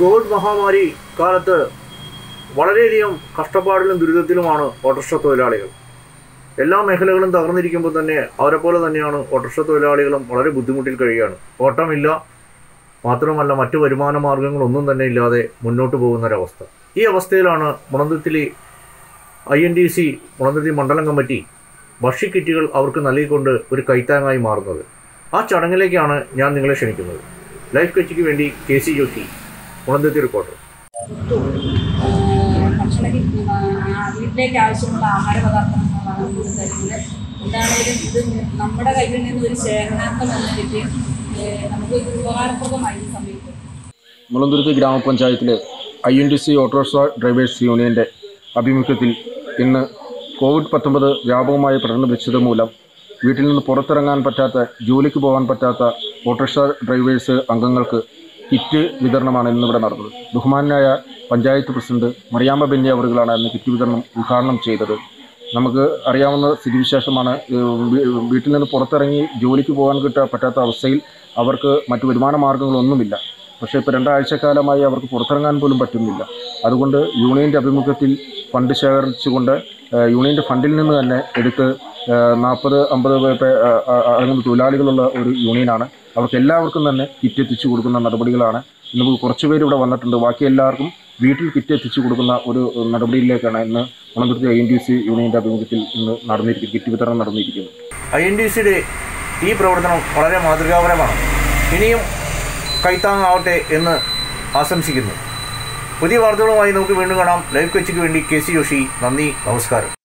Covid മഹാമാരി കാലത്ത് വളരെയധികം കഷ്ടപ്പാടിലും ദുരിതത്തിലുമാണ് ഓട്ടോറിക്ഷ തൊഴിലാളികൾ എല്ലാ മേഖലകളും തകർന്നിരിക്കുമ്പോൾ തന്നെ അവരെ പോലെ തന്നെയാണ് ഓട്ടോറിക്ഷ തൊഴിലാളികളും വളരെ ബുദ്ധിമുട്ടിൽ കഴിയുകയാണ് ഓട്ടമില്ല മാത്രമല്ല മറ്റു വരുമാന മാർഗങ്ങളൊന്നും തന്നെ ഇല്ലാതെ മുന്നോട്ട് പോകുന്നൊരവസ്ഥ ഈ അവസ്ഥയിലാണ് മുളന്തുരുത്തിലെ I N D C Mulanthuruthy മണ്ഡലം കമ്മിറ്റി ഭക്ഷ്യക്കിറ്റുകൾ അവർക്ക് നൽകിക്കൊണ്ട് ഒരു കൈത്താങ്ങായി മാറുന്നത് ആ ചടങ്ങിലേക്കാണ് ഞാൻ നിങ്ങളെ ക്ഷണിക്കുന്നത് ലൈഫ് കച്ചിക്ക് വേണ്ടി K C Joshy Mulanthuruthy reporter ഭക്ഷണ കിറ്റ് ആ, വീട്ടിലേക്ക് ആവശ്യമുള്ള ആഹാര പദാർത്ഥങ്ങളാണ് നമുക്ക് തരുന്നത് എന്താണേലും ഇത് നമ്മുടെ കയ്യിൽ നിന്ന് ഒരു ശേഖരണാർത്ഥം എന്ന രീതിയിൽ ഏഹ്, നമുക്ക് ഇത് ഉപകാരപ്രദമായി ഈ സമയത്ത് മുളന്തുരുത്തി ഗ്രാമപഞ്ചായത്തിലെ I N T C auto rickshaw drivers യൂണിയൻ്റെ ആഭിമുഖ്യത്തിൽ ഇന്ന് കോവിഡ് പത്തൊമ്പത് വ്യാപകമായി പടർന്നു പിടിച്ചത് മൂലം വീട്ടിൽ നിന്ന് പുറത്തിറങ്ങാൻ പറ്റാത്ത ജോലിക്ക് പോകാൻ പറ്റാത്ത ഓട്ടോറിക്ഷ ഡ്രൈവേഴ്സ് അംഗങ്ങൾക്ക് കിറ്റ് വിതരണമാണ് ഇന്നിവിടെ നടന്നത് ബഹുമാനായ പഞ്ചായത്ത് പ്രസിഡന്റ് മറിയാമ്മ ബെന്നി അവറുകളാണ് ഇന്ന് കിറ്റ് വിതരണം ഉദ്ഘാടനം ചെയ്തത് നമുക്ക് അറിയാവുന്ന സ്ഥിതിവിശേഷമാണ് ഏഹ് വീ- വീട്ടിൽ നിന്ന് പുറത്തിറങ്ങി ജോലിക്ക് പോകാൻ കിട്ടാൻ പറ്റാത്ത അവസ്ഥയിൽ അവർക്ക് മറ്റു വരുമാന മാർഗ്ഗങ്ങളൊന്നുമില്ല പക്ഷേ ഇപ്പോൾ രണ്ടാഴ്ചക്കാലമായി അവർക്ക് പുറത്തിറങ്ങാൻ പോലും പറ്റുന്നില്ല അതുകൊണ്ട് യൂണിയൻ്റെ ആഭിമുഖ്യത്തിൽ ഫണ്ട് ശേഖരിച്ചുകൊണ്ട് ഏഹ് യൂണിയൻ്റെ ഫണ്ടിൽ നിന്ന് തന്നെ എടുത്ത് നാൽപ്പത് അമ്പത് അടങ്ങുന്ന തൊഴിലാളികളുള്ള ഒരു യൂണിയനാണ് അവർക്ക് എല്ലാവർക്കും തന്നെ കിറ്റ് എത്തിച്ചു കൊടുക്കുന്ന നടപടികളാണ് ഇന്ന് കുറച്ച് പേര് ഇവിടെ വന്നിട്ടുണ്ട് ബാക്കി എല്ലാവർക്കും വീട്ടിൽ കിറ്റ് എത്തിച്ചു കൊടുക്കുന്ന ഒരു നടപടിയിലേക്കാണ് ഇന്ന് Mulanthuruthy I N D C യൂണിയൻ്റെ ആഭിമുഖ്യത്തിൽ ഇന്ന് നടന്നിരിക്കുന്നത് കിറ്റ് വിതരണം നടന്നിരിക്കുന്നത് ഐ എൻ ഡി സിയുടെ ഈ പ്രവർത്തനം വളരെ മാതൃകാപരമാണ് ഇനിയും കൈത്താങ്ങാവട്ടെ എന്ന് ആശംസിക്കുന്നു പുതിയ വാർത്തകളുമായി നമുക്ക് വീണ്ടും കാണാം ലൈവ് കൊച്ചിക്ക് വേണ്ടി കെ സി ജോഷി നന്ദി നമസ്കാരം